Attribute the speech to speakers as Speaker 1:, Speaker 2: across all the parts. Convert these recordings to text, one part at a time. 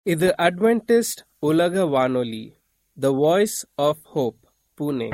Speaker 1: இது அட்வென்டிஸ்ட் உலக வானொலி the voice of hope Pune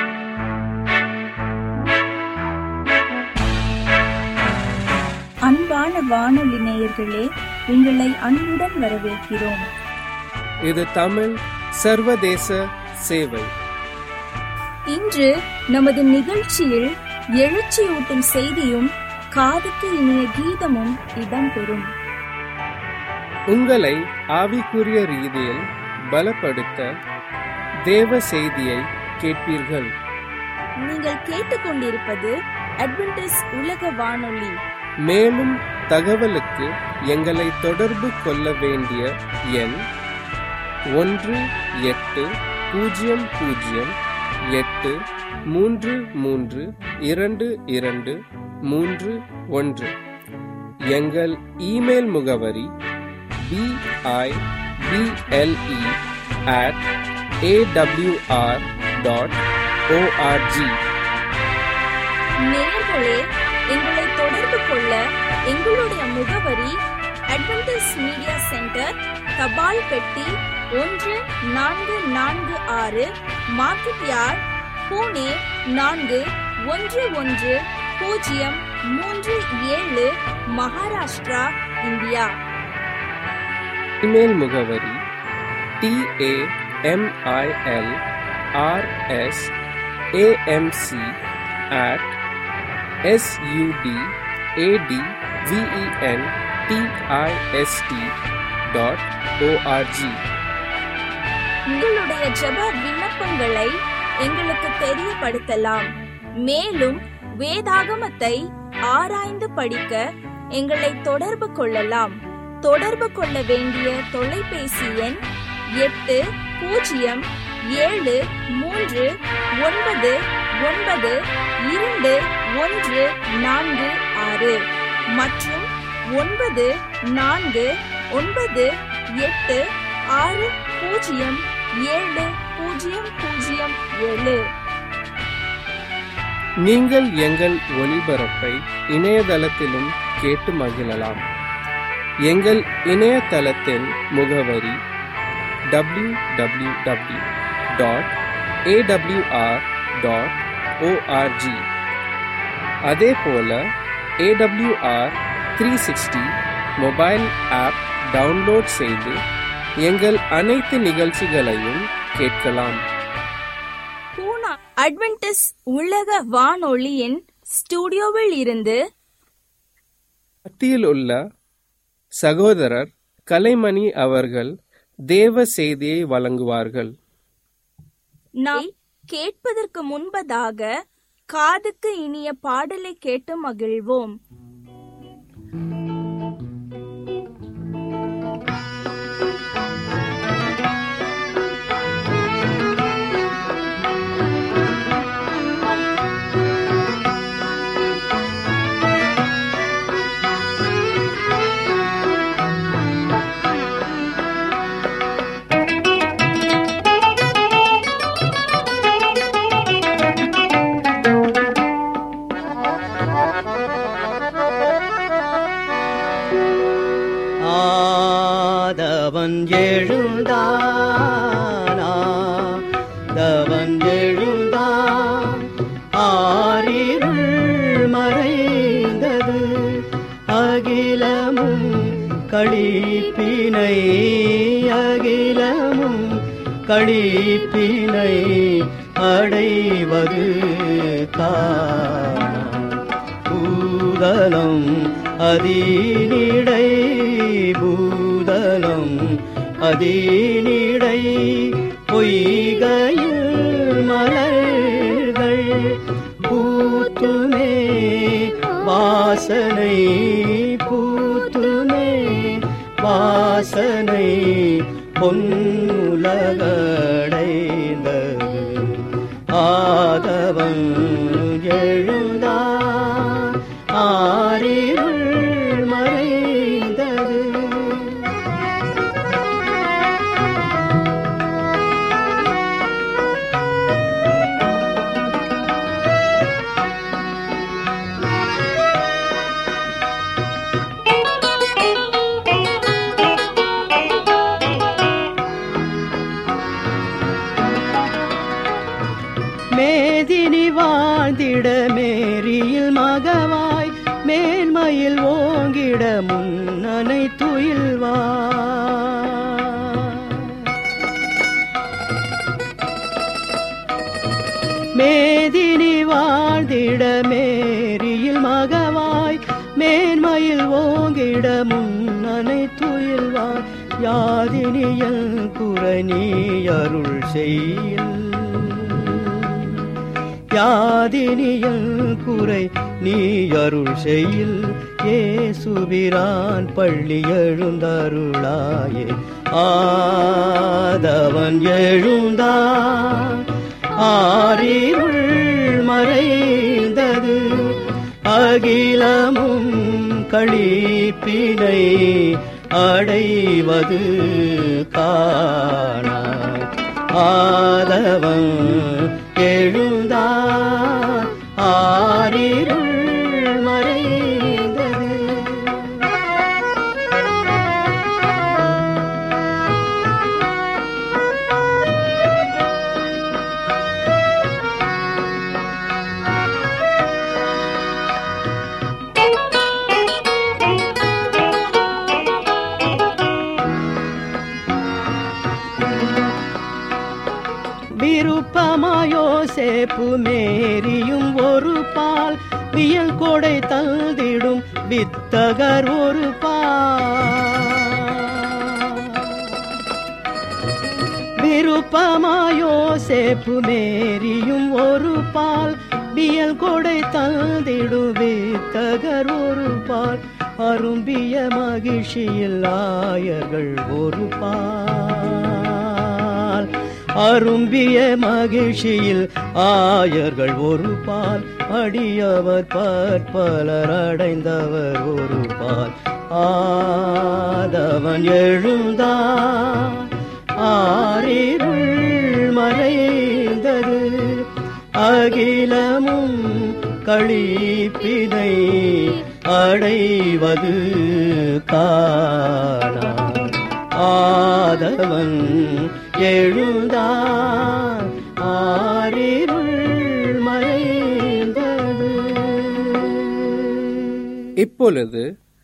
Speaker 2: அன்பான வானொலி நேயர்களே உங்களை அன்புடன் வரவேற்கிறோம்
Speaker 1: இது தமிழ் சர்வதேச சேவை
Speaker 2: இன்று நமது நிகழ்ச்சியில் எழுச்சியூட்டும் செய்தியும் காதுக்கு இனிய கீதமும் இடம்பெறும்
Speaker 1: உங்களை ஆவிக்குரிய ரீதியில் பலப்படுத்த தேவ செய்தியை கேட்பீர்கள்
Speaker 2: நீங்கள் கேட்டுக்கொண்டிருப்பது அட்வென்டிஸ் உலக வானொலி
Speaker 1: மேலும் தகவலுக்கு எங்களை தொடர்பு கொள்ள வேண்டிய எண் ஒன்று எட்டு பூஜ்ஜியம் பூஜ்ஜியம் எட்டு மூன்று மூன்று இரண்டு இரண்டு மூன்று ஒன்று எங்கள் இமெயில் முகவரி BIBLE at AWR dot ORG
Speaker 2: நேயர்களே எங்களை தொடர்பு கொள்ள எங்களுடைய முகவரி அட்வென்டிஸ் மீடியா சென்டர் தபால் பெட்டி ஒன்று நான்கு நான்கு ஆறு மார்க்கெட் யார்ட் பூனே நான்கு ஒன்று ஒன்று பூஜ்ஜியம் மூன்று ஏழு மகாராஷ்டிரா இந்தியா
Speaker 1: இமெயில் முகவரி TAMIL RS AMC at SUD AD VEN TIST dot ORG
Speaker 2: உங்களுடைய ஜெப விண்ணப்பங்களை எங்களுக்கு தெரியப்படுத்தலாம் மேலும் வேதாகமத்தை ஆராய்ந்து படிக்க எங்களை தொடர்பு கொள்ளலாம் தொடர்பு கொள்ள வேண்டிய தொலைபேசி எண் எட்டு பூஜ்ஜியம் ஏழு மூன்று ஒன்பது ஒன்பது இரண்டு ஒன்று நான்கு ஆறு மற்றும் ஒன்பது நான்கு ஒன்பது எட்டு ஆறு பூஜ்ஜியம் ஏழு பூஜ்ஜியம் பூஜ்ஜியம் ஏழு
Speaker 1: நீங்கள் எங்கள் ஒளிபரப்பை இணையதளத்திலும் கேட்டு மகிழலாம் எங்கள் இணையதளத்தின் முகவரி W W W dot AWR dot ORG அதே போல AWR three sixty mobile app download செய்து எங்கள் அனைத்து நிகழ்ச்சிகளையும் கேட்கலாம்
Speaker 2: பூனா அட்வென்டிஸ் உலக வானொலியின் ஸ்டுடியோவில் இருந்து
Speaker 1: மத்தியில் உள்ள சகோதரர் கலைமணி அவர்கள் தேவ செய்தியை வழங்குவார்கள்
Speaker 2: நாம் கேட்பதற்கு முன்பதாக காதுக்கு இனிய பாடலை கேட்டு மகிழ்வோம்
Speaker 3: ஆதவன் எழுந்தானா தவன் எழுந்தான் ஆறிருள் மறைந்தது அகிலமும் களிப்பினை அகிலமும் களிப்பினை அடைவது காணாம் பூதலம் அதீனிடை பூதலம் அதீனிடை பொய்கையில் மலர்கள் பூத்துமே வாசனை பூத்துமே வாசனை பொன்னுலகடைந்தது ஆதவன் எழுந்தான் ஆறிருள் மறைந்தது
Speaker 4: Thank you.
Speaker 3: வாழ்ந்திட மேரியில் மகவாய் மேன்மையில் ஓங்கிட முன்னனை துயில்வாய் மேதினி வாழ்ந்திட மேரியில் மகவாய் மேன்மையில் ஓங்கிட முன்னனை துயில்வாய் யாதினியல் குரணி அருள் செய்யில் யாதினியல் குறை நீ அருள் செய்யில் ஏசுபிரான் பள்ளி எழுந்தருளாயே ஆதவன் எழுந்தான் ஆறிருள் மறைந்தது அகிலமும் களிப்பினை அடைவது காணாய் ஆதவன் எழுந்தார் ஆறிருள் மறைந்தது விருப்பமாயோ சேப்பு மேரியும் ஒரு பால் வியல் கொடை தந்திடும் வித்தகர் ஒரு பால் விருப்பமாயோ சேப்பு மேரியும் ஒரு பால் வியல் கொடை தந்திடும் வித்தகர் ஒரு பால் அரும்பிய மகிழ்ச்சியில் ஆயர்கள் ஒரு பால் அரும்பிய மகிழ்ச்சியில் ஆயர்கள் ஒரு பால் அடியவர் பற்பலர் அடைந்தவர் ஒரு பால் ஆதவன் எழுந்தான் ஆறிருள் மறைந்தது அகிலமும் களிப்பினை அடைவது காணா ஆதவன் எழுந்தான் ஆறிருள் மறைந்தது
Speaker 1: இப்பொழுது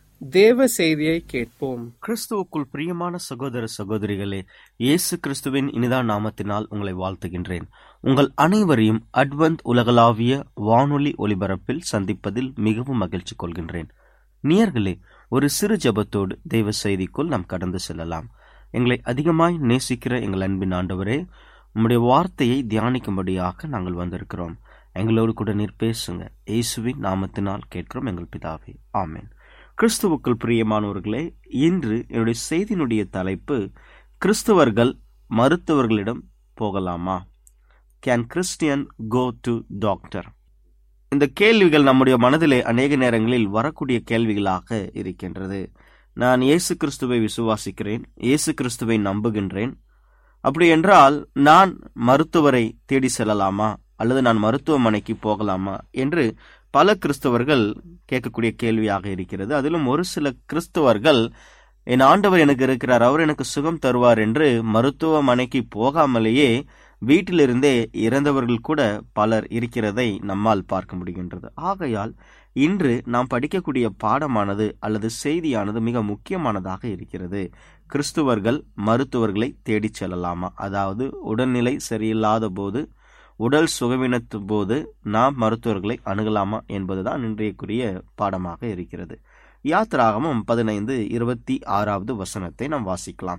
Speaker 1: தேவ செய்தியை கேட்போம்
Speaker 4: கிறிஸ்துவுக்குள் பிரியமான சகோதர சகோதரிகளே இயேசு கிறிஸ்துவின் இனிதா நாமத்தினால் உங்களை வாழ்த்துகின்றேன் உங்கள் அனைவரையும் அட்வந்த் உலகளாவிய வானொலி ஒலிபரப்பில் சந்திப்பதில் மிகவும் மகிழ்ச்சி கொள்கின்றேன் நேயர்களே ஒரு சிறு ஜெபத்தோடு தெய்வ செய்திக்குள் நாம் கடந்து செல்லலாம் எங்களை அதிகமாய் நேசிக்கிற எங்கள் அன்பின் ஆண்டவரே உம்முடைய வார்த்தையை தியானிக்கும்படியாக நாங்கள் வந்திருக்கிறோம் எங்களோடு கூட நீர் பேசுங்க இயேசுவின் நாமத்தினால் கேட்கிறோம் எங்கள் பிதாவே ஆமென் கிறிஸ்துவுக்குள் பிரியமானவர்களே இன்று என்னுடைய செய்தியினுடைய தலைப்பு கிறிஸ்தவர்கள் மருத்துவர்களிடம் போகலாமா can Christian go to doctor இந்த கேள்விகள் நம்முடைய மனதிலே அநேக நேரங்களில் வரக்கூடிய கேள்விகளாக இருக்கின்றது நான் இயேசு கிறிஸ்துவை விசுவாசிக்கிறேன் இயேசு கிறிஸ்துவை நம்புகின்றேன் அப்படி என்றால் நான் மருத்துவரை தேடி செல்லலாமா அல்லது நான் மருத்துவமனைக்கு போகலாமா என்று பல கிறிஸ்தவர்கள் கேட்கக்கூடிய கேள்வியாக இருக்கிறது அதிலும் ஒரு சில கிறிஸ்தவர்கள் என் ஆண்டவர் எனக்கு இருக்கிறார் அவர் எனக்கு சுகம் தருவார் என்று மருத்துவமனைக்கு போகாமலேயே வீட்டிலிருந்தே இறந்தவர்கள் கூட பலர் இருக்கிறதை நம்மால் பார்க்க முடிகின்றது ஆகையால் இன்று நாம் படிக்கக்கூடிய பாடமானது அல்லது செய்தியானது மிக முக்கியமானதாக இருக்கிறது கிறிஸ்துவர்கள் மருத்துவர்களை தேடிச் செல்லலாமா அதாவது உடல்நிலை சரியில்லாத போது உடல் சுகவினத்து போது நாம் மருத்துவர்களை அணுகலாமா என்பதுதான் இன்றையக்குரிய பாடமாக இருக்கிறது யாத்ராகமம் பதினைந்து இருபத்தி ஆறாவது வசனத்தை நாம் வாசிக்கலாம்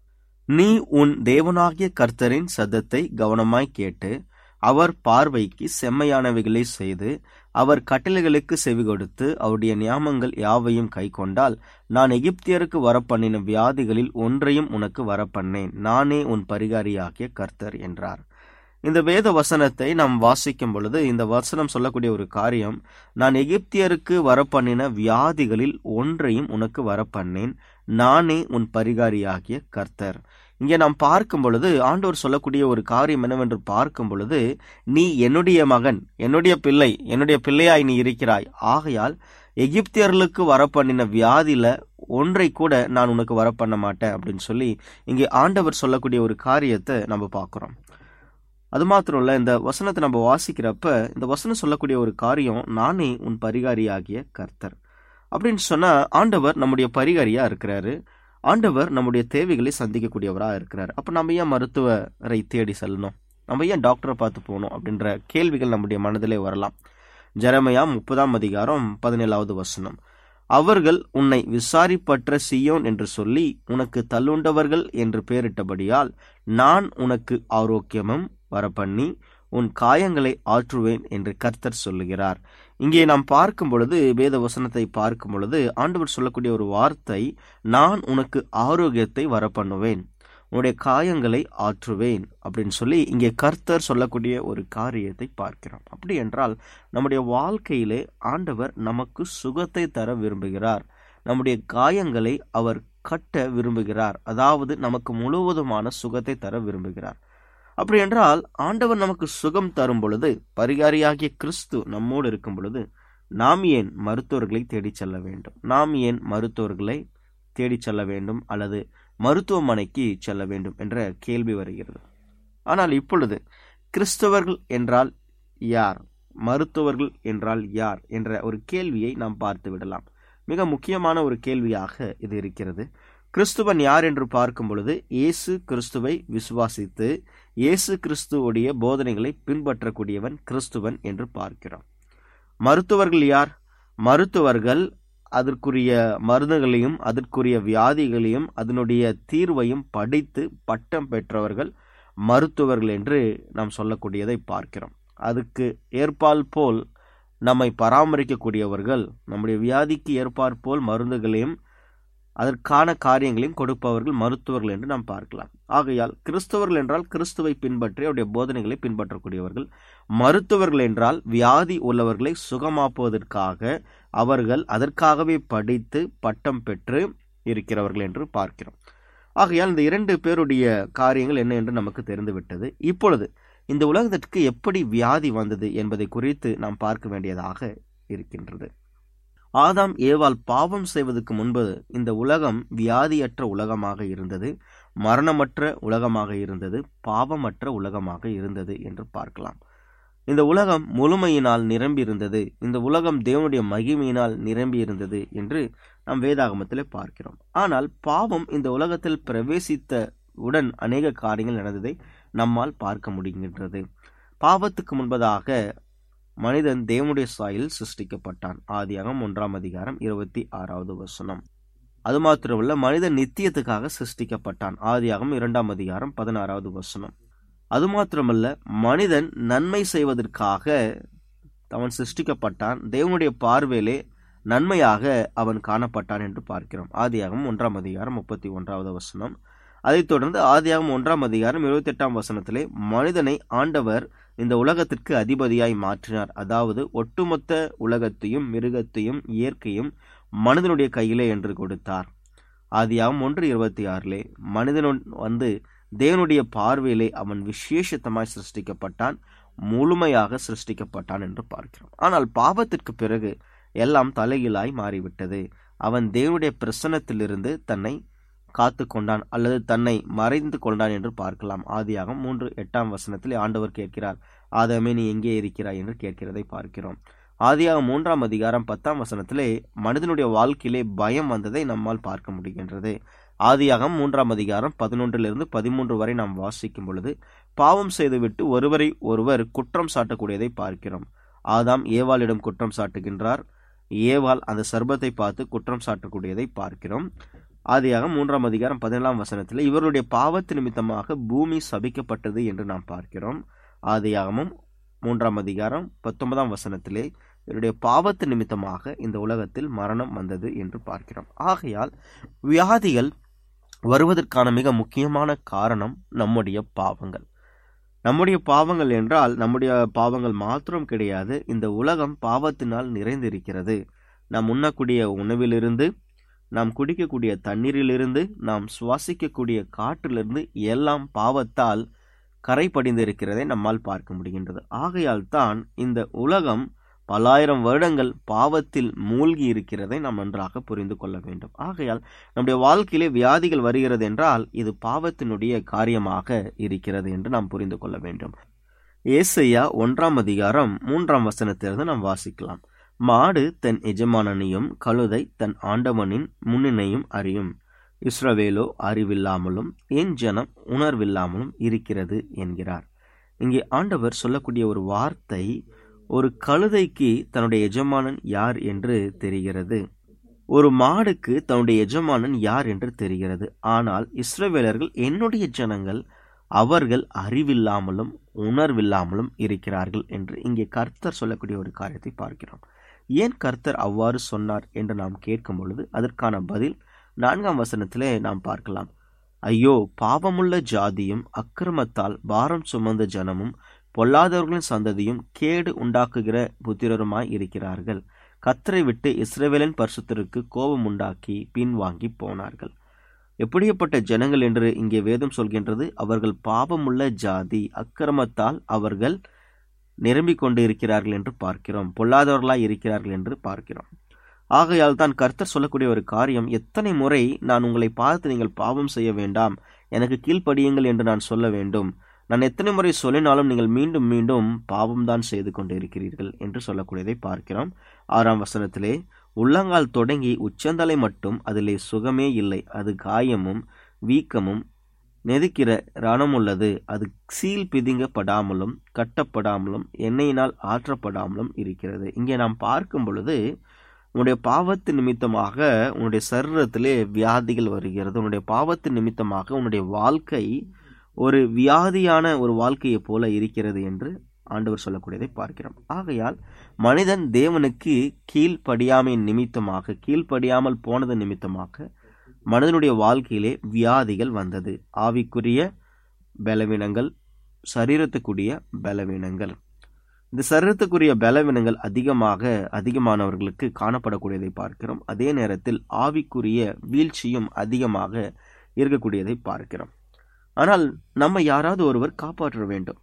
Speaker 4: நீ உன் தேவனாகிய கர்த்தரின் சத்தத்தை கவனமாய் கேட்டு அவர் பார்வைக்கு செம்மையானவைகளை செய்து அவர் கட்டளைகளுக்கு செவி கொடுத்து அவருடைய நியாமங்கள் யாவையும் கை கொண்டால் நான் எகிப்தியருக்கு வரப்பண்ணின வியாதிகளில் ஒன்றையும் உனக்கு வரப்பண்ணேன் நானே உன் பரிகாரியாகிய கர்த்தர் என்றார் இந்த வேத வசனத்தை நாம் வாசிக்கும் பொழுது இந்த வசனம் சொல்லக்கூடிய ஒரு காரியம் நான் எகிப்தியருக்கு வரப்பண்ணின வியாதிகளில் ஒன்றையும் உனக்கு வரப்பண்ணேன் நானே உன் பரிகாரியாகிய கர்த்தர் இங்கே நாம் பார்க்கும் பொழுது ஆண்டவர் சொல்லக்கூடிய ஒரு காரியம் என்னவென்று பார்க்கும் பொழுது நீ என்னுடைய மகன் என்னுடைய பிள்ளை என்னுடைய பிள்ளையாய் நீ இருக்கிறாய் ஆகையால் எகிப்தியர்களுக்கு வரப்பண்ணின வியாதியில ஒன்றை கூட நான் உனக்கு வரப்பண்ண மாட்டேன் அப்படின்னு சொல்லி இங்கே ஆண்டவர் சொல்லக்கூடிய ஒரு காரியத்தை நம்ம பார்க்கிறோம் அது மாத்திரம் இல்ல இந்த வசனத்தை நம்ம வாசிக்கிறப்ப இந்த வசனம் சொல்லக்கூடிய ஒரு காரியம் நானே உன் பரிகாரியாகிய கர்த்தர் அப்படின்னு சொன்னா ஆண்டவர் நம்முடைய பரிகாரியா இருக்கிறாரு ஆண்டவர் நம்முடைய தேவைகளை சந்திக்கக்கூடியவரா இருக்கிறார் அப்ப நம்ம ஏன் மருத்துவரை தேடி செல்லணும் நம்ம ஏன் டாக்டரை பார்த்து போகணும் அப்படின்ற கேள்விகள் நம்முடைய மனதிலே வரலாம் ஜெரமையா முப்பதாம் அதிகாரம் பதினேழாவது வசனம் அவர்கள் உன்னை விசாரிப்பற்ற சியோன் என்று சொல்லி உனக்கு தள்ளுண்டவர்கள் என்று பெயரிட்டபடியால் நான் உனக்கு ஆரோக்கியமும் வரப்பண்ணி உன் காயங்களை ஆற்றுவேன் என்று கர்த்தர் சொல்லுகிறார் இங்கே நாம் பார்க்கும் பொழுது வேத வசனத்தை பார்க்கும் பொழுது ஆண்டவர் சொல்லக்கூடிய ஒரு வார்த்தை நான் உனக்கு ஆரோக்கியத்தை வரப்பண்ணுவேன் உன்னுடைய காயங்களை ஆற்றுவேன் அப்படின்னு சொல்லி இங்கே கர்த்தர் சொல்லக்கூடிய ஒரு காரியத்தை பார்க்கிறோம் அப்படி என்றால் நம்முடைய வாழ்க்கையிலே ஆண்டவர் நமக்கு சுகத்தை தர விரும்புகிறார் நம்முடைய காயங்களை அவர் கட்ட விரும்புகிறார் அதாவது நமக்கு முழுவதுமான சுகத்தை தர விரும்புகிறார் அப்படி என்றால் ஆண்டவர் நமக்கு சுகம் தரும் பொழுது பரிகாரியாகிய கிறிஸ்து நம்மோடு இருக்கும் பொழுது நாம் ஏன் மருத்துவர்களை தேடிச் செல்ல வேண்டும் நாம் ஏன் மருத்துவர்களை தேடிச் செல்ல வேண்டும் அல்லது மருத்துவமனைக்கு செல்ல வேண்டும் என்ற கேள்வி வருகிறது ஆனால் இப்பொழுது கிறிஸ்தவர்கள் என்றால் யார் மருத்துவர்கள் என்றால் யார் என்ற ஒரு கேள்வியை நாம் பார்த்து விடலாம் மிக முக்கியமான ஒரு கேள்வியாக இது இருக்கிறது கிறிஸ்துவன் யார் என்று பார்க்கும் பொழுது இயேசு கிறிஸ்துவை விசுவாசித்து இயேசு கிறிஸ்துவுடைய போதனைகளை பின்பற்றக்கூடியவன் கிறிஸ்துவன் என்று பார்க்கிறோம் மருத்துவர்கள் யார் மருத்துவர்கள் அதற்குரிய மருந்துகளையும் அதற்குரிய வியாதிகளையும் அதனுடைய தீர்வையும் படித்து பட்டம் பெற்றவர்கள் மருத்துவர்கள் என்று நாம் சொல்லக்கூடியதை பார்க்கிறோம் அதுக்கு ஏற்பால் போல் நம்மை பராமரிக்கக்கூடியவர்கள் நம்முடைய வியாதிக்கு ஏற்பாற் போல் மருந்துகளையும் அதற்கான காரியங்களையும் கொடுப்பவர்கள் மருத்துவர்கள் என்று நாம் பார்க்கலாம் ஆகையால் கிறிஸ்தவர்கள் என்றால் கிறிஸ்துவை பின்பற்றி அவருடைய போதனைகளை பின்பற்றக்கூடியவர்கள் மருத்துவர்கள் என்றால் வியாதி உள்ளவர்களை சுகமாக்குவதற்காக அவர்கள் அதற்காகவே படித்து பட்டம் பெற்று இருக்கிறவர்கள் என்று பார்க்கிறோம் ஆகையால் இந்த இரண்டு பேருடைய காரியங்கள் என்ன என்று நமக்கு தெரிந்துவிட்டது இப்பொழுது இந்த உலகத்திற்கு எப்படி வியாதி வந்தது என்பதை குறித்து நாம் பார்க்க வேண்டியதாக இருக்கின்றது ஆதாம் ஏவாள் பாவம் செய்வதற்கு முன்பு இந்த உலகம் வியாதியற்ற உலகமாக இருந்தது மரணமற்ற உலகமாக இருந்தது பாவமற்ற உலகமாக இருந்தது என்று பார்க்கலாம் இந்த உலகம் முழுமையினால் நிரம்பி இருந்தது இந்த உலகம் தேவனுடைய மகிமையினால் நிரம்பி இருந்தது என்று நாம் வேதாகமத்தில் பார்க்கிறோம் ஆனால் பாவம் இந்த உலகத்தில் பிரவேசித்த உடன் அநேக காரியங்கள் நடந்ததை நம்மால் பார்க்க முடிகின்றது பாவத்துக்கு முன்பதாக மனிதன் தேவனுடைய சாயலில் சிருஷ்டிக்கப்பட்டான் ஆதியாகம் ஒன்றாம் அதிகாரம் இருபத்தி ஆறாவது வசனம் அது மாத்திரமல்ல மனிதன் நித்தியத்துக்காக சிருஷ்டிக்கப்பட்டான் ஆதியாகம் இரண்டாம் அதிகாரம் பதினாறாவது வசனம் அது மாத்திரமல்ல மனிதன் நன்மை செய்வதற்காக அவன் சிருஷ்டிக்கப்பட்டான் தேவனுடைய பார்வையிலே நன்மையாக அவன் காணப்பட்டான் என்று பார்க்கிறோம் ஆதியாகம் ஒன்றாம் அதிகாரம் முப்பத்தி ஒன்றாவது வசனம் அதைத் தொடர்ந்து ஆதியாகம் ஒன்றாம் அதிகாரம் இருபத்தி எட்டாம் வசனத்திலே மனிதனை ஆண்டவர் இந்த உலகத்திற்கு அதிபதியாய் மாற்றினார் அதாவது ஒட்டுமொத்த உலகத்தையும் மிருகத்தையும் இயற்கையும் மனிதனுடைய கையிலே என்று கொடுத்தார் ஆதியாகம் ஒன்று இருபத்தி ஆறிலே மனிதன் வந்து தேவனுடைய பார்வையிலே அவன் விசேஷத்தமாய் சிருஷ்டிக்கப்பட்டான் முழுமையாக சிருஷ்டிக்கப்பட்டான் என்று பார்க்கிறோம் ஆனால் பாவத்திற்கு பிறகு எல்லாம் தலைகீழாய் மாறிவிட்டது அவன் தேவனுடைய பிரசன்னத்திலிருந்து தன்னை காத்து கொண்டான் அல்லது தன்னை மறைந்து கொண்டான் என்று பார்க்கலாம் ஆதியாகம் மூன்று எட்டாம் வசனத்தில் ஆண்டவர் கேட்கிறார் ஆதமே நீ எங்கே இருக்கிறாய் என்று கேட்கிறதை பார்க்கிறோம் ஆதியாகம் மூன்றாம் அதிகாரம் பத்தாம் வசனத்திலே மனிதனுடைய வாழ்க்கையிலே பயம் வந்ததை நம்மால் பார்க்க முடிகின்றது ஆதியாகம் மூன்றாம் அதிகாரம் பதினொன்றிலிருந்து பதிமூன்று வரை நாம் வாசிக்கும் பொழுது பாவம் செய்துவிட்டு ஒருவரை ஒருவர் குற்றம் சாட்டக்கூடியதை பார்க்கிறோம் ஆதாம் ஏவாளிடம் குற்றம் சாட்டுகின்றார் ஏவாள் அந்த சர்பத்தை பார்த்து குற்றம் சாட்டக்கூடியதை பார்க்கிறோம் ஆதியாக மூன்றாம் அதிகாரம் பதினேழாம் வசனத்தில் இவருடைய பாவத்து நிமித்தமாக பூமி சபிக்கப்பட்டது என்று நாம் பார்க்கிறோம் ஆதியாகமும் மூன்றாம் அதிகாரம் பத்தொன்பதாம் வசனத்திலே இவருடைய பாவத்து நிமித்தமாக இந்த உலகத்தில் மரணம் வந்தது என்று பார்க்கிறோம் ஆகையால் வியாதிகள் வருவதற்கான மிக முக்கியமான காரணம் நம்முடைய பாவங்கள் நம்முடைய பாவங்கள் என்றால் நம்முடைய பாவங்கள் மாத்திரம் கிடையாது இந்த உலகம் பாவத்தினால் நிறைந்திருக்கிறது நாம் உண்ணக்கூடிய உணவிலிருந்து நாம் குடிக்கக்கூடிய தண்ணீரிலிருந்து நாம் சுவாசிக்கக்கூடிய காற்றிலிருந்து எல்லாம் பாவத்தால் கரை படிந்திருக்கிறதை நம்மால் பார்க்க முடிகின்றது ஆகையால் தான் இந்த உலகம் பல்லாயிரம் வருடங்கள் பாவத்தில் மூழ்கி இருக்கிறதை நாம் நன்றாக புரிந்து கொள்ள வேண்டும் ஆகையால் நம்முடைய வாழ்க்கையிலே வியாதிகள் வருகிறது என்றால் இது பாவத்தினுடைய காரியமாக இருக்கிறது என்று நாம் புரிந்து கொள்ள வேண்டும் ஏசையா ஒன்றாம் அதிகாரம் மூன்றாம் வசனத்திலிருந்து நாம் வாசிக்கலாம் மாடு தன் எஜமானனையும் கழுதை தன் ஆண்டவனின் முன்னினையும் அறியும் இஸ்ரவேலோ அறிவில்லாமலும் என் ஜனம் உணர்வில்லாமலும் இருக்கிறது என்கிறார் இங்கே ஆண்டவர் சொல்லக்கூடிய ஒரு வார்த்தை ஒரு கழுதைக்கு தன்னுடைய எஜமானன் யார் என்று தெரிகிறது ஒரு மாடுக்கு தன்னுடைய எஜமானன் யார் என்று தெரிகிறது ஆனால் இஸ்ரவேலர்கள் என்னுடைய ஜனங்கள் அவர்கள் அறிவில்லாமலும் உணர்வில்லாமலும் இருக்கிறார்கள் என்று இங்கே கர்த்தர் சொல்லக்கூடிய ஒரு காரியத்தை பார்க்கிறோம் ஏன் கர்த்தர் அவ்வாறு சொன்னார் என்று நாம் கேட்கும் பொழுது அதற்கான பதில் நான்காம் வசனத்திலே நாம் பார்க்கலாம் ஐயோ பாவமுள்ள ஜாதியும் அக்கிரமத்தால் பாரம் சுமந்த ஜனமும் பொல்லாதவர்களின் சந்ததியும் கேடு உண்டாக்குகிற புத்திரருமாய் இருக்கிறார்கள் கத்தரை விட்டு இஸ்ரவேலின் பரிசுத்தருக்கு கோபம் உண்டாக்கி பின்வாங்கி போனார்கள் எப்படியப்பட்ட ஜனங்கள் என்று இங்கே வேதம் சொல்கின்றது அவர்கள் பாவமுள்ள ஜாதி அக்கிரமத்தால் அவர்கள் நிரம்பிக் கொண்டு இருக்கிறார்கள் என்று பார்க்கிறோம் பொல்லாதவர்களாய் இருக்கிறார்கள் என்று பார்க்கிறோம் ஆகையால் தான் கர்த்தர் சொல்லக்கூடிய ஒரு காரியம் எத்தனை முறை நான் உங்களை பார்த்து நீங்கள் பாவம் செய்ய வேண்டாம் எனக்கு கீழ்ப்படியுங்கள் என்று நான் சொல்ல வேண்டும் நான் எத்தனை முறை சொல்லினாலும் நீங்கள் மீண்டும் மீண்டும் பாவம் தான் செய்து கொண்டு இருக்கிறீர்கள் என்று சொல்லக்கூடியதை பார்க்கிறோம் ஆறாம் வசனத்திலே உள்ளங்கால் தொடங்கி உச்சந்தலை மட்டும் அதிலே சுகமே இல்லை அது காயமும் வீக்கமும் நெதுக்கிற ரணம் உள்ளது அது சீல் பிதுங்கப்படாமலும் கட்டப்படாமலும் எண்ணெயினால் ஆற்றப்படாமலும் இருக்கிறது இங்கே நாம் பார்க்கும் பொழுது உன்னுடைய பாவத்து நிமித்தமாக உன்னுடைய சரீரத்திலே வியாதிகள் வருகிறது உன்னுடைய பாவத்து நிமித்தமாக உன்னுடைய வாழ்க்கை ஒரு வியாதியான ஒரு வாழ்க்கையை போல இருக்கிறது என்று ஆண்டவர் சொல்லக்கூடியதை பார்க்கிறோம் ஆகையால் மனிதன் தேவனுக்கு கீழ்ப்படியாமையின் நிமித்தமாக கீழ்ப்படியாமல் போனது நிமித்தமாக மனிதனுடைய வாழ்க்கையிலே வியாதிகள் வந்தது ஆவிக்குரிய பலவீனங்கள் சரீரத்துக்குரிய பலவீனங்கள் இந்த சரீரத்துக்குரிய பலவீனங்கள் அதிகமாக அதிகமானவர்களுக்கு காணப்படக்கூடியதை பார்க்கிறோம் அதே நேரத்தில் ஆவிக்குரிய வீழ்ச்சியும் அதிகமாக இருக்கக்கூடியதை பார்க்கிறோம் ஆனால் நம்ம யாராவது ஒருவர் காப்பாற்ற வேண்டும்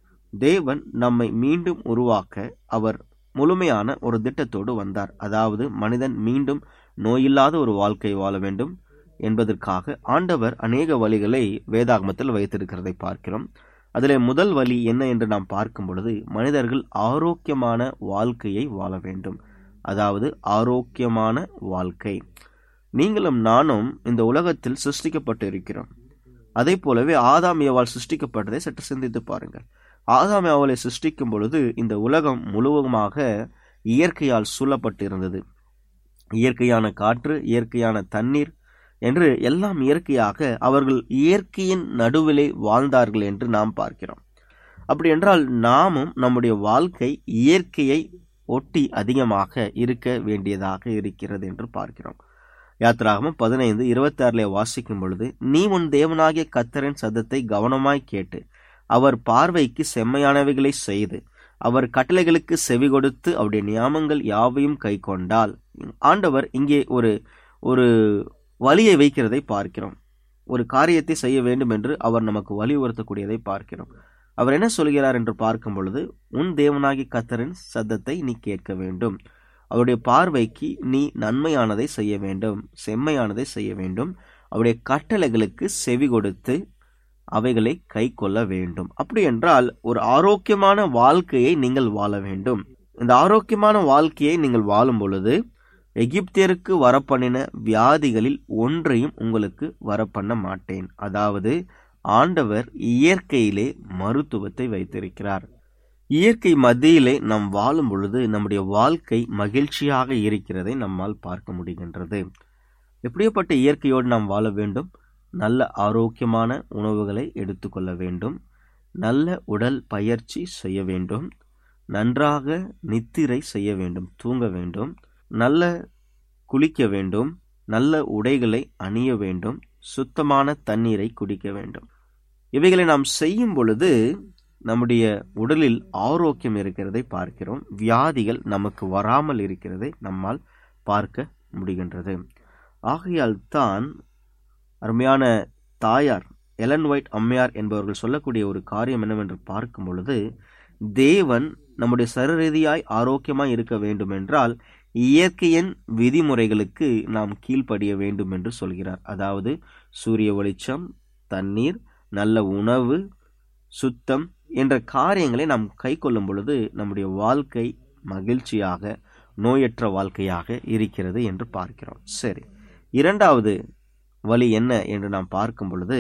Speaker 4: தேவன் நம்மை மீண்டும் உருவாக்க அவர் முழுமையான ஒரு திட்டத்தோடு வந்தார் அதாவது மனிதன் மீண்டும் நோயில்லாத ஒரு வாழ்க்கை வாழ வேண்டும் என்பதற்காக ஆண்டவர் அநேக வழிகளை வேதாகமத்தில் வைத்திருக்கிறதை பார்க்கிறோம் அதிலே முதல் வழி என்ன என்று நாம் பார்க்கும் பொழுது மனிதர்கள் ஆரோக்கியமான வாழ்க்கையை வாழ வேண்டும் அதாவது ஆரோக்கியமான வாழ்க்கை நீங்களும் நானும் இந்த உலகத்தில் சிருஷ்டிக்கப்பட்டு இருக்கிறோம் அதே போலவே ஆதாம் ஏவாள் சிருஷ்டிக்கப்பட்டதை சற்று சிந்தித்து பாருங்கள் ஆதாம் ஏவாளை சிருஷ்டிக்கும் பொழுது இந்த உலகம் முழுவதுமாக இயற்கையால் சூழப்பட்டு இருந்தது இயற்கையான காற்று இயற்கையான தண்ணீர் என்று எல்லாம் இயற்கையாக அவர்கள் இயற்கையின் நடுவிலே வாழ்ந்தார்கள் என்று நாம் பார்க்கிறோம் அப்படி என்றால் நாமும் நம்முடைய வாழ்க்கை இயற்கையை ஒட்டி அதிகமாக இருக்க வேண்டியதாக இருக்கிறது என்று பார்க்கிறோம் யாத்திராகமும் பதினைந்து இருபத்தி ஆறுல வாசிக்கும் பொழுது நீ உன் தேவனாகிய கத்தரின் சத்தத்தை கவனமாய் கேட்டு அவர் பார்வைக்கு செம்மையானவைகளை செய்து அவர் கட்டளைகளுக்கு செவி கொடுத்து அவருடைய நியாமங்கள் யாவையும் கை கொண்டால் ஆண்டவர் இங்கே ஒரு ஒரு வழியை வைக்கிறதை பார்க்கிறோம் ஒரு காரியத்தை செய்ய வேண்டும் என்று அவர் நமக்கு வலியுறுத்தக்கூடியதை பார்க்கிறோம் அவர் என்ன சொல்கிறார் என்று பார்க்கும் பொழுது உன் தேவனாகி கத்தரின் சத்தத்தை நீ கேட்க வேண்டும் அவருடைய பார்வைக்கு நீ நன்மையானதை செய்ய வேண்டும் செம்மையானதை செய்ய வேண்டும் அவருடைய கட்டளைகளுக்கு செவி கொடுத்து அவைகளை கை கொள்ள வேண்டும் அப்படி என்றால் ஒரு ஆரோக்கியமான வாழ்க்கையை நீங்கள் வாழ வேண்டும் இந்த ஆரோக்கியமான வாழ்க்கையை நீங்கள் வாழும் பொழுது எகிப்தியருக்கு வரப்பண்ணின வியாதிகளில் ஒன்றையும் உங்களுக்கு வரப்பண்ண மாட்டேன் அதாவது ஆண்டவர் இயற்கையிலே மருத்துவத்தை வைத்திருக்கிறார் இயற்கை மத்தியிலே நாம் வாழும் பொழுது நம்முடைய வாழ்க்கை மகிழ்ச்சியாக இருக்கிறதை நம்மால் பார்க்க முடிகின்றது எப்படியப்பட்ட இயற்கையோடு நாம் வாழ வேண்டும் நல்ல ஆரோக்கியமான உணவுகளை எடுத்துக்கொள்ள வேண்டும் நல்ல உடல் பயிற்சி செய்ய வேண்டும் நன்றாக நித்திரை செய்ய வேண்டும் தூங்க வேண்டும் நல்ல குளிக்க வேண்டும் நல்ல உடைகளை அணிய வேண்டும் சுத்தமான தண்ணீரை குடிக்க வேண்டும் இவைகளை நாம் செய்யும் பொழுது நம்முடைய உடலில் ஆரோக்கியம் இருக்கிறதை பார்க்கிறோம் வியாதிகள் நமக்கு வராமல் இருக்கிறதை நம்மால் பார்க்க முடிகின்றது ஆகையால் தான் அருமையான தாயார் எலன் ஒயிட் அம்மையார் என்பவர்கள் சொல்லக்கூடிய ஒரு காரியம் என்னவென்று பார்க்கும் பொழுது தேவன் நம்முடைய சரரீதியாய் ஆரோக்கியமாய் இருக்க வேண்டும் என்றால் இயற்கையின் விதிமுறைகளுக்கு நாம் கீழ்ப்படிய வேண்டும் என்று சொல்கிறார் அதாவது சூரிய வெளிச்சம் தண்ணீர் நல்ல உணவு சுத்தம் என்ற காரியங்களை நாம் கை கொள்ளும் பொழுது நம்முடைய வாழ்க்கை மகிழ்ச்சியாக நோயற்ற வாழ்க்கையாக இருக்கிறது என்று பார்க்கிறோம் சரி இரண்டாவது வழி என்ன என்று நாம் பார்க்கும் பொழுது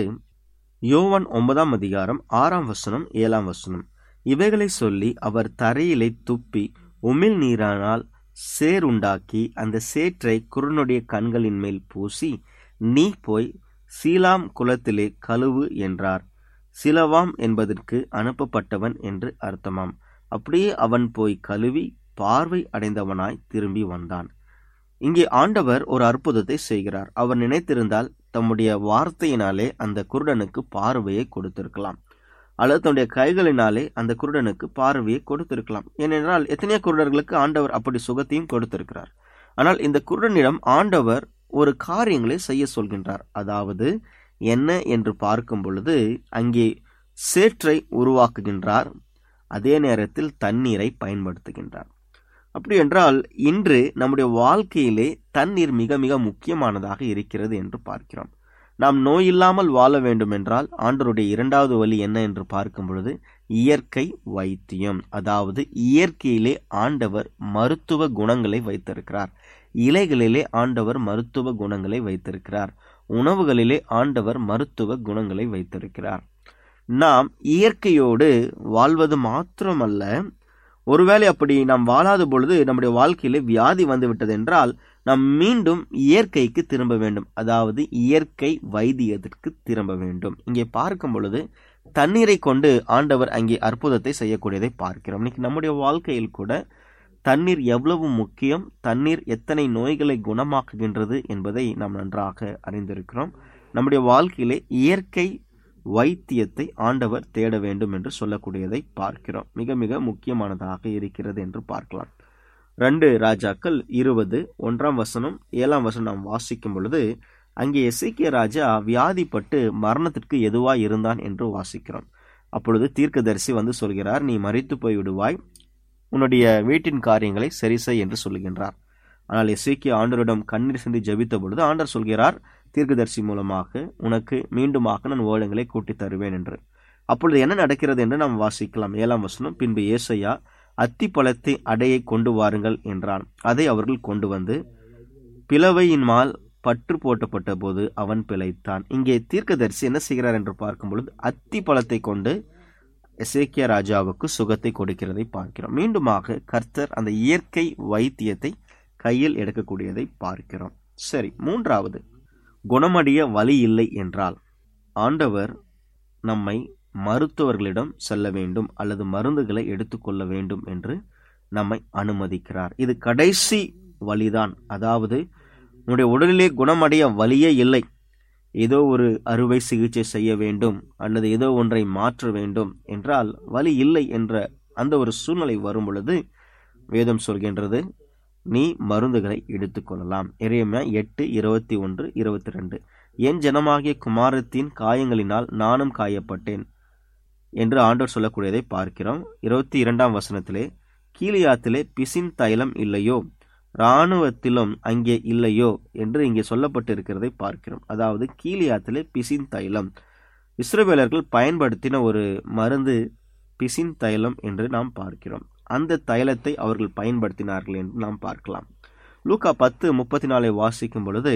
Speaker 4: யோவான் ஒன்பதாம் அதிகாரம் ஆறாம் வசனம் ஏழாம் வசனம் இவைகளை சொல்லி அவர் தரையிலே துப்பி உமிழ் நீரானால் சேர் உண்டாக்கி அந்த சேற்றை குருனுடைய கண்களின் மேல் பூசி நீ போய் சீலாம் குலத்திலே கழுவு என்றார் சிலவாம் என்பதற்கு அனுப்பப்பட்டவன் என்று அர்த்தமாம் அப்படியே அவன் போய் கழுவி பார்வை அடைந்தவனாய் திரும்பி வந்தான் இங்கே ஆண்டவர் ஒரு அற்புதத்தை செய்கிறார் அவர் நினைத்திருந்தால் தம்முடைய வார்த்தையினாலே அந்த குருடனுக்கு பார்வையை கொடுத்திருக்கலாம் அல்லது தன்னுடைய கைகளினாலே அந்த குருடனுக்கு பார்வையை கொடுத்திருக்கலாம் ஏனென்றால் எத்தனையோ குருடர்களுக்கு ஆண்டவர் அப்படி சுகத்தையும் கொடுத்திருக்கிறார் ஆனால் இந்த குருடனிடம் ஆண்டவர் ஒரு காரியங்களை செய்ய சொல்கின்றார் அதாவது என்ன என்று பார்க்கும் பொழுது அங்கே சேற்றை உருவாக்குகின்றார் அதே நேரத்தில் தண்ணீரை பயன்படுத்துகின்றார் அப்படி என்றால் இன்று நம்முடைய வாழ்க்கையிலே தண்ணீர் மிக மிக முக்கியமானதாக இருக்கிறது என்று பார்க்கிறோம் நாம் நோய் இல்லாமல் வாழ வேண்டும் என்றால் ஆண்டருடைய இரண்டாவது வழி என்ன என்று பார்க்கும் பொழுது இயற்கை வைத்தியம் அதாவது இயற்கையிலே ஆண்டவர் மருத்துவ குணங்களை வைத்திருக்கிறார் இலைகளிலே ஆண்டவர் மருத்துவ குணங்களை வைத்திருக்கிறார் உணவுகளிலே ஆண்டவர் மருத்துவ குணங்களை வைத்திருக்கிறார் நாம் இயற்கையோடு வாழ்வது மாத்திரமல்ல ஒருவேளை அப்படி நாம் வாழாத பொழுது நம்முடைய வாழ்க்கையிலே வியாதி வந்து விட்டது என்றால் நாம் மீண்டும் இயற்கைக்கு திரும்ப வேண்டும் அதாவது இயற்கை வைத்தியத்திற்கு திரும்ப வேண்டும் இங்கே பார்க்கும் பொழுது தண்ணீரை கொண்டு ஆண்டவர் அங்கே அற்புதத்தை செய்யக்கூடியதை பார்க்கிறோம் இன்னைக்கு நம்முடைய வாழ்க்கையில் கூட தண்ணீர் எவ்வளவு முக்கியம் தண்ணீர் எத்தனை நோய்களை குணமாக்குகின்றது என்பதை நாம் நன்றாக அறிந்திருக்கிறோம் நம்முடைய வாழ்க்கையிலே இயற்கை வைத்தியத்தை ஆண்டவர் தேட வேண்டும் என்று சொல்லக்கூடியதை பார்க்கிறோம் மிக மிக முக்கியமானதாக இருக்கிறது என்று பார்க்கலாம் ரெண்டு ராஜாக்கள் இருபது ஒன்றாம் வசனம் ஏழாம் வசனம் நாம் வாசிக்கும் பொழுது அங்கே எசேக்கிய ராஜா வியாதிப்பட்டு மரணத்திற்கு எதுவாய் இருந்தான் என்று வாசிக்கிறோம் அப்பொழுது தீர்க்கதரிசி வந்து சொல்கிறார் நீ மறித்து போய் விடுவாய் உன்னுடைய வீட்டின் காரியங்களை சரி செய் என்று சொல்லுகின்றார் ஆனால் எசேக்கிய ஆண்டவரிடம் கண்ணீர் சிந்தி ஜெபித்த பொழுது ஆண்டர் சொல்கிறார் தீர்க்கதரிசி மூலமாக உனக்கு மீண்டுமாக நான் வேடங்களை கூட்டி தருவேன் என்று அப்பொழுது என்ன நடக்கிறது என்று நாம் வாசிக்கலாம் ஏழாம் வசனம் பின்பு ஏசையா அத்தி பழத்தை அடையை கொண்டு வாருங்கள் என்றான் அதை அவர்கள் கொண்டு வந்து பிளவையின் மால் பற்று போட்டப்பட்ட போது அவன் பிழைத்தான் இங்கே தீர்க்கதரிசி என்ன செய்கிறார் என்று பார்க்கும் பொழுது அத்தி பழத்தை கொண்டு எசேக்கியா ராஜாவுக்கு சுகத்தை கொடுக்கிறதை பார்க்கிறோம் மீண்டுமாக கர்த்தர் அந்த இயற்கை வைத்தியத்தை கையில் எடுக்கக்கூடியதை பார்க்கிறோம் சரி மூன்றாவது குணமடைய வழி இல்லை என்றால் ஆண்டவர் நம்மை மருத்துவர்களிடம் செல்ல வேண்டும் அல்லது மருந்துகளை எடுத்துக்கொள்ள வேண்டும் என்று நம்மை அனுமதிக்கிறார் இது கடைசி வழிதான் அதாவது உன்னுடைய உடலிலே குணமடைய வழியே இல்லை ஏதோ ஒரு அறுவை சிகிச்சை செய்ய வேண்டும் அல்லது ஏதோ ஒன்றை மாற்ற வேண்டும் என்றால் வழி இல்லை என்ற அந்த ஒரு சூழ்நிலை வரும் பொழுது வேதம் சொல்கின்றது நீ மருந்துகளை எடுத்துக்கொள்ளலாம் இறையமே எட்டு இருபத்தி ஒன்று இருபத்தி ரெண்டு என் ஜனமாகிய குமாரத்தின் காயங்களினால் நானும் காயப்பட்டேன் என்று ஆண்டவர் சொல்லக்கூடியதை பார்க்கிறோம் இருபத்தி இரண்டாம் வசனத்திலே கீழியாத்திலே பிசின் தைலம் இல்லையோ இராணுவத்திலும் அங்கே இல்லையோ என்று இங்கே சொல்லப்பட்டிருக்கிறதை பார்க்கிறோம் அதாவது கீழியாத்திலே பிசின் தைலம் இஸ்ரவேலர்கள் பயன்படுத்தின ஒரு மருந்து பிசின் தைலம் என்று நாம் பார்க்கிறோம் அந்த தைலத்தை அவர்கள் பயன்படுத்தினார்கள் என்று நாம் பார்க்கலாம் லூக்கா பத்து முப்பத்தி நாலை வாசிக்கும் பொழுது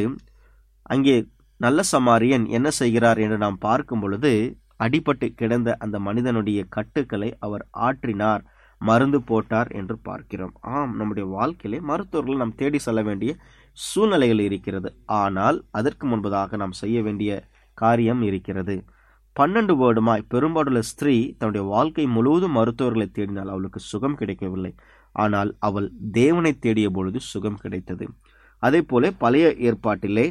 Speaker 4: அங்கே நல்ல சமாரியன் என்ன செய்கிறார் என்று நாம் பார்க்கும் பொழுது அடிபட்டு கிடந்த அந்த மனிதனுடைய கட்டுக்களை அவர் ஆற்றினார் மருந்து போட்டார் என்று பார்க்கிறோம் ஆம் நம்முடைய வாழ்க்கையிலே மருத்துவர்கள் நாம் தேடி செல்ல வேண்டிய சூழ்நிலைகள் இருக்கிறது ஆனால் அதற்கு முன்பதாக நாம் செய்ய வேண்டிய காரியம் இருக்கிறது பன்னெண்டு வருடமாய் பெரும்பாலுள்ள ஸ்திரீ தன்னுடைய வாழ்க்கை முழுவதும் மருத்துவர்களை தேடினால் அவளுக்கு சுகம் கிடைக்கவில்லை ஆனால் அவள் தேவனை தேடிய பொழுது சுகம் கிடைத்தது அதே போல பழைய ஏற்பாட்டிலே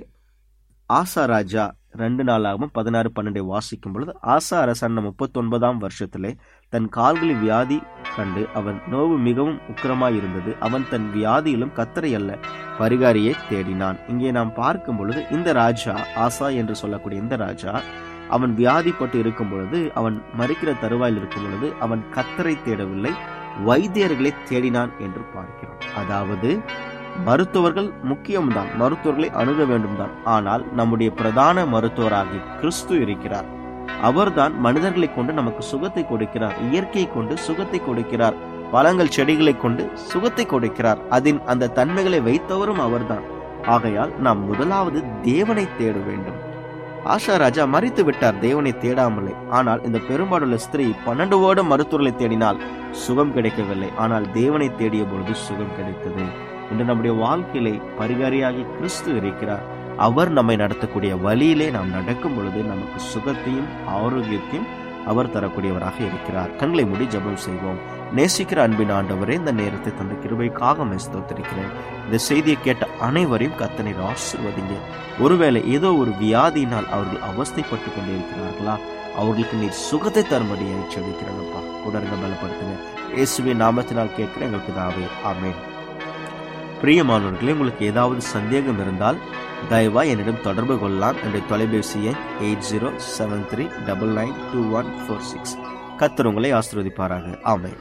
Speaker 4: ஆசா ராஜா ரெண்டு நாளாகவும் பதினாறு பன்னெண்டை வாசிக்கும் பொழுது ஆசா அரசன் முப்பத்தொன்பதாம் வருஷத்திலே தன் கால்களில் வியாதி கண்டு அவன் நோவு மிகவும் உக்கிரமாய் இருந்தது அவன் தன் வியாதியிலும் கத்தரை அல்ல பரிகாரியை தேடினான் இங்கே நாம் பார்க்கும் பொழுது இந்த ராஜா ஆசா என்று சொல்லக்கூடிய இந்த ராஜா அவன் வியாதிப்பட்டு இருக்கும் பொழுது அவன் மறிக்கிற தருவாயில் இருக்கும் பொழுது அவன் கத்தரை தேடவில்லை வைத்தியர்களை தேடினான் என்று பார்க்கிறோம் அதாவது மருத்துவர்கள் முக்கியம்தான் மருத்துவர்களை அணுக வேண்டும் தான் ஆனால் நம்முடைய பிரதான மருத்துவராகி கிறிஸ்து இருக்கிறார் அவர்தான் மனிதர்களை கொண்டு நமக்கு சுகத்தை கொடுக்கிறார் இயற்கையை கொண்டு சுகத்தை கொடுக்கிறார் பழங்கள் செடிகளை கொண்டு சுகத்தை கொடுக்கிறார் அதன் அந்த தன்மைகளை வைத்தவரும் அவர்தான் ஆகையால் நாம் முதலாவது தேவனை தேட வேண்டும் ஆஷா ராஜா மறித்து விட்டார் தேவனை தேடாமலே ஆனால் இந்த பெரும்பாலுள்ள ஸ்திரீ பன்னெண்டு வருடம் மருத்துவர்களை தேடினால் சுகம் கிடைக்கவில்லை ஆனால் தேவனை தேடிய பொழுது சுகம் கிடைத்தது இன்று நம்முடைய வாழ்க்கையிலே பரிகாரியாகி கிறிஸ்து இருக்கிறார் அவர் நம்மை நடத்தக்கூடிய வழியிலே நாம் நடக்கும் பொழுது நமக்கு சுகத்தையும் ஆரோக்கியத்தையும் அவர் தரக்கூடியவராக இருக்கிறார் கண்களை மூடி ஜெபம் செய்வோம் நேசிக்கிற அன்பின் ஆண்டவரே இந்த நேரத்தை தந்த கிருபைக்காக ஸ்தோத்திருக்கிறேன் இந்த செய்தியை கேட்ட அனைவரையும் கத்தனை ஆசிர்வதிங்க ஒருவேளை ஏதோ ஒரு வியாதியினால் அவர்கள் அவஸ்தைப்பட்டு கொண்டே இருக்கிறார்களா அவர்களுக்கு நீர் சுகத்தை தரும்படியாய் செபிக்கிறேன்ப்பா உடனே பலப்படுத்துங்க இயேசுவின் நாமத்தினால் கேட்கிற எங்களுக்கு தாவே ஆமென் பிரியமானவர்களே உங்களுக்கு ஏதாவது சந்தேகம் இருந்தால் தயவா என்னிடம் தொடர்பு கொள்ளலாம் என்னுடைய தொலைபேசி எண் eight zero seven three double nine two one four six கத்தர் உங்களை ஆசீர்வதிப்பாராக ஆமென்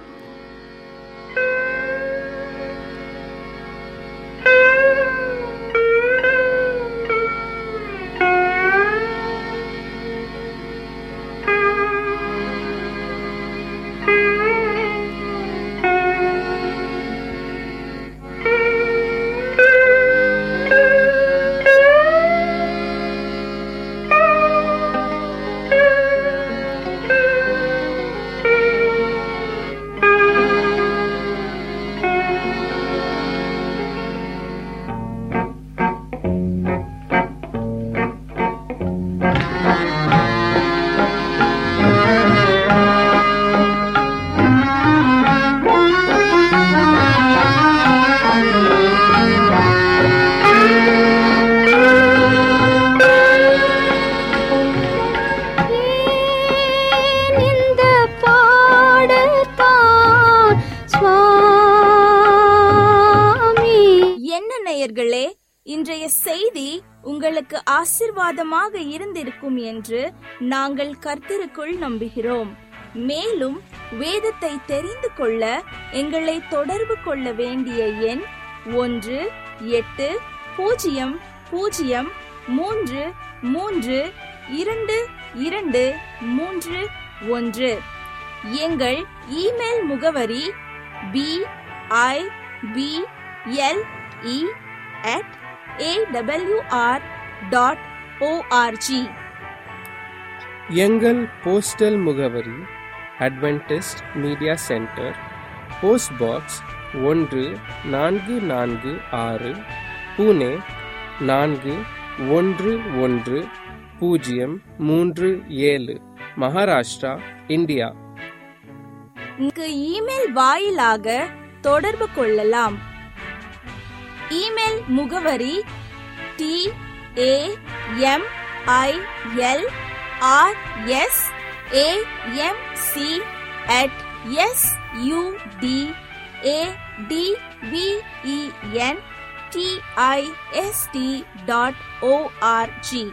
Speaker 5: இந்த பாடத்தான் சுவாமி
Speaker 2: என்ன நேயர்களே இன்றைய செய்தி உங்களுக்கு ஆசிர்வாதமாக இருந்திருக்கும் என்று நாங்கள் கர்த்தருக்குள் நம்புகிறோம் மேலும் வேதத்தை தெரிந்து கொள்ள எங்களை தொடர்பு கொள்ள வேண்டிய எண் ஒன்று எட்டு பூஜ்ஜியம் பூஜ்ஜியம் மூன்று மூன்று இரண்டு இரண்டு மூன்று ஒன்று எங்கள் இமெயில் முகவரி B I B L E at AWR dot ORG
Speaker 1: எங்கள் போஸ்டல் முகவரி Adventist media center post box ஒன்று நான்கு நான்கு ஆறு புனே நான்கு ஒன்று ஒன்று பூஜ்ஜியம் மூன்று ஏழு மகாராஷ்டிரா இந்தியா
Speaker 2: இங்கு இமெயில் வாயிலாக தொடர்பு கொள்ளலாம் இமெயில் முகவரி T A M I L R S A M C at S U D A D V E N T I S T dot ORG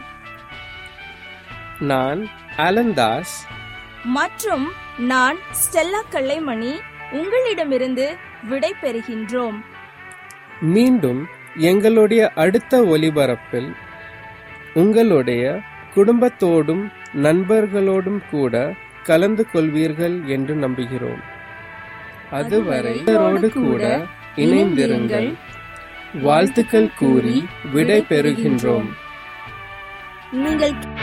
Speaker 1: நான் அலந்தாஸ்
Speaker 2: மற்றும் நான் ஸ்டெல்லா கல்லைமணி உங்களிடமிருந்து விடை பெறுகின்றோம்
Speaker 1: மீண்டும் எங்களுடைய அடுத்த ஒலிபரப்பில் உங்களுடைய குடும்பத்தோடும் நண்பர்களோடும் கூட கலந்து கொள்வீர்கள் என்று நம்புகிறோம் அதுவரை இவரோடு கூட இணைந்திருங்கள் வாழ்த்துக்கள் கூறி விடை பெறுகின்றோம்
Speaker 2: நீங்கள்